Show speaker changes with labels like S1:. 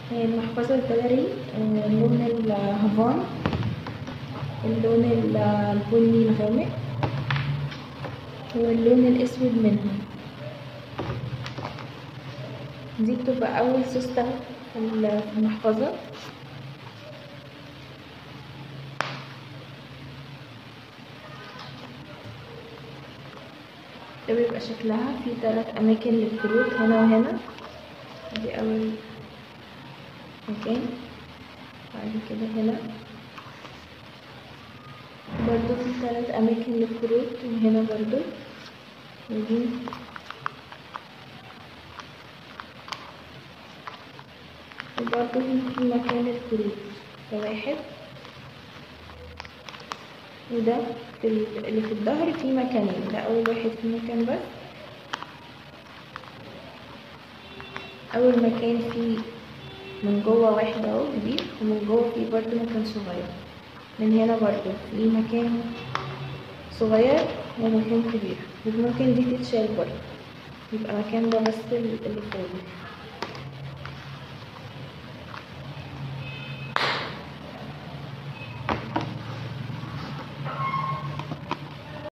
S1: هي المحفظة الجاليري آه، لون الهافان اللون ال- البني الغامق واللون الأسود منها دي بتبقى أول سوستة في ال- في المحفظة ده بيبقى شكلها في تلات أماكن للكروت هنا وهنا دي أول مكان بعد كده هنا برضو في تلات أماكن للكروت وهنا برضو ودي وبرضو في مكان الكروت ده واحد وده في ال- اللي في الظهر في مكانين ده أول واحد في مكان بس أول مكان فيه من جوه واحد اهو كبير ومن جوه فيه برضو مكان صغير من هنا برضو في مكان صغير ومكان كبير وممكن دي تتشال برضو يبقى مكان ده بس اللي فاضي